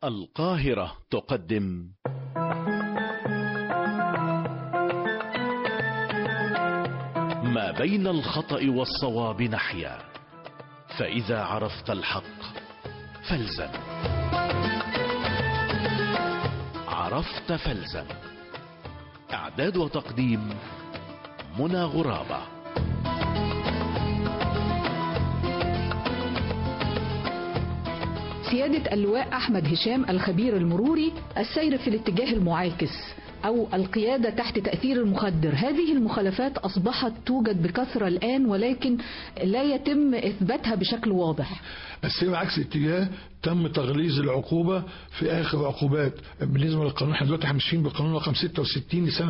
القاهرة تقدم ما بين الخطأ والصواب نحيا فإذا عرفت الحق فالزم عرفت فالزم إعداد وتقديم منى غرابة سيادة اللواء أحمد هشام الخبير المروري السير في الاتجاه المعاكس أو القيادة تحت تأثير المخدر هذه المخالفات أصبحت توجد بكثرة الآن ولكن لا يتم إثباتها بشكل واضح السير عكس الاتجاه تم تغليظ العقوبة في آخر عقوبات بالنسبة للقانون احنا دلوقتي ماشيين بقانون رقم 66 لسنة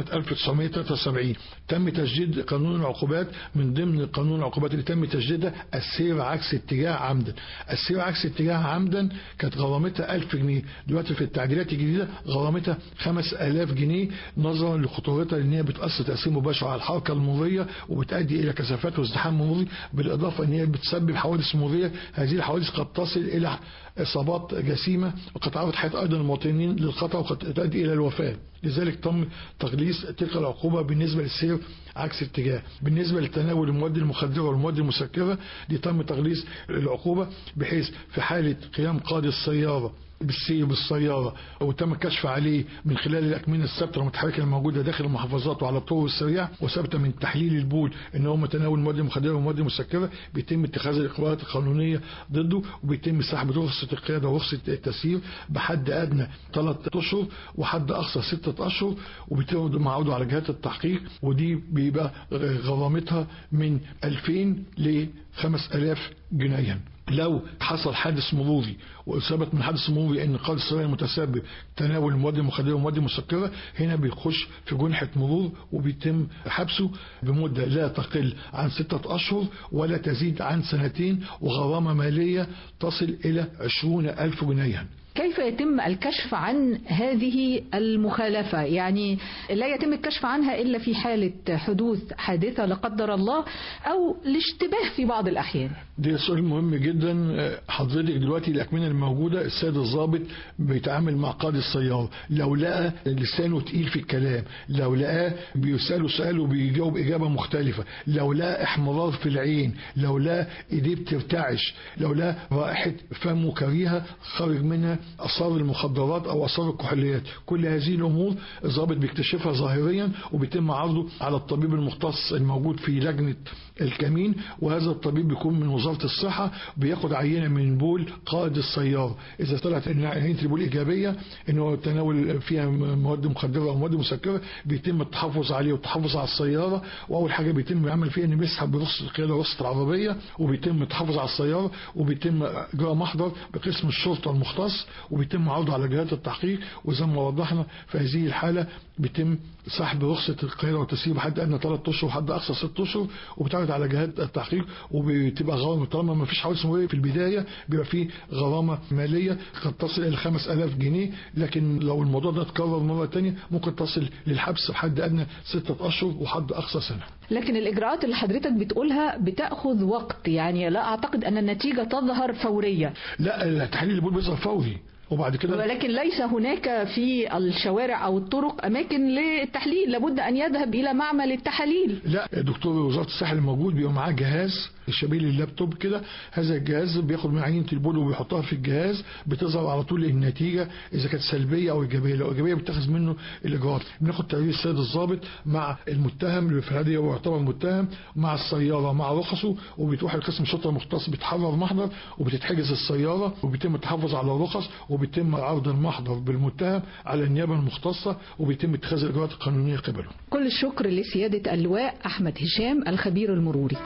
1973 تم تجديد قانون العقوبات من ضمن قانون العقوبات اللي تم تجديدها السير عكس اتجاه عمدا السير عكس اتجاه عمدا كانت غرامتها 1000 جنيه دلوقتي في التعديلات الجديدة غرامتها 5000 جنيه نظرا لخطورتها لان هي بتأثر تأثير مباشر على الحركة المرورية وبتؤدي إلى كثافات وازدحام مروري بالإضافة ان هي بتسبب حوادث مرورية هذه الحوادث قد تصل إلى إصابات جسيمة وقد تعرض حياة أيضا المواطنين للخطر وقد تؤدي إلى الوفاة لذلك تم تغليظ تلك العقوبة بالنسبة للسير عكس اتجاه بالنسبة لتناول المواد المخدرة والمواد المسكرة دي تم تغليظ العقوبة بحيث في حالة قيام قاضي السيارة بالسير بالسيارة وتم الكشف عليه من خلال الأكمنة الثابتة المتحركة الموجودة داخل المحافظات وعلى الطرق السريعة وثابتة من تحليل البول ان هو متناول مواد مخدرة ومواد مسكرة بيتم اتخاذ الإقرارات القانونية ضده وبيتم سحب رخصة القيادة ورخصة التسيير بحد أدنى ثلاثة أشهر وحد أقصى ستة أشهر وبيتم معروضه على جهات التحقيق ودي بيبقى غرامتها من 2000 ل 5000 جنيها لو حصل حادث مروري وثبت من حادث مروري ان قاضي السرية المتسبب تناول المواد المخدرة والمواد المسكرة هنا بيخش في جنحة مرور وبيتم حبسه بمدة لا تقل عن ستة أشهر ولا تزيد عن سنتين وغرامة مالية تصل إلى عشرون ألف جنيها كيف يتم الكشف عن هذه المخالفة يعني لا يتم الكشف عنها إلا في حالة حدوث حادثة لا قدر الله أو الاشتباه في بعض الأحيان ده سؤال مهم جدا حضرتك دلوقتي الأكمنة الموجودة السيد الضابط بيتعامل مع قاضي السيارة لو لقى لسانه تقيل في الكلام لو لقاه بيسأله سؤال وبيجاوب إجابة مختلفة لو لقى احمرار في العين لو لقى إيديه بترتعش لو لقى رائحة فمه كريهة خارج منها اثار المخدرات او اثار الكحوليات كل هذه الامور الضابط بيكتشفها ظاهريا وبيتم عرضه على الطبيب المختص الموجود في لجنه الكمين وهذا الطبيب بيكون من وزاره الصحه بياخد عينه من بول قائد السياره اذا طلعت عينه البول ايجابيه ان هو تناول فيها مواد مخدره او مواد مسكره بيتم التحفظ عليه والتحفظ على السياره واول حاجه بيتم يعمل فيها ان بيسحب برخصه القياده ورخصه العربيه وبيتم التحفظ على السياره وبيتم اجراء محضر بقسم الشرطه المختص وبيتم عرضه على جهات التحقيق وزي ما وضحنا في هذه الحالة بيتم سحب رخصة القيادة والتسيير بحد أدنى 3 أشهر وحد أقصى 6 أشهر وبتعرض على جهات التحقيق وبتبقى غرامة طالما ما فيش حوادث مرورية في البداية بيبقى في غرامة مالية قد تصل إلى 5000 جنيه لكن لو الموضوع ده اتكرر مرة تانية ممكن تصل للحبس بحد أدنى 6 أشهر وحد أقصى سنة لكن الإجراءات اللي حضرتك بتقولها بتأخذ وقت يعني لا أعتقد أن النتيجة تظهر فورية لا تحليل البول بيظهر فوري وبعد كده ولكن ليس هناك في الشوارع او الطرق اماكن للتحليل لابد ان يذهب الى معمل التحاليل لا دكتور وزاره الصحه الموجود بيبقى معاه جهاز شبيه اللابتوب كده هذا الجهاز بياخد من عينه البول وبيحطها في الجهاز بتظهر على طول النتيجه اذا كانت سلبيه او ايجابيه لو ايجابيه بتاخذ منه الاجراءات بناخد تقرير السيد الضابط مع المتهم اللي في الهديه هو يعتبر متهم مع السياره مع رخصه وبتروح القسم الشرطه المختص بتحرر محضر وبتتحجز السياره وبيتم التحفظ على الرخص وبيتم عرض المحضر بالمتهم على النيابه المختصه وبيتم اتخاذ الاجراءات القانونيه قبله. كل الشكر لسياده اللواء احمد هشام الخبير المروري.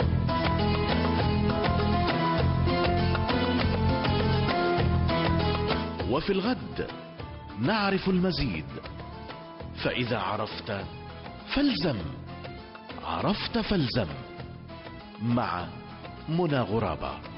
وفي الغد نعرف المزيد فإذا عرفت فالزم عرفت فالزم مع منى غرابه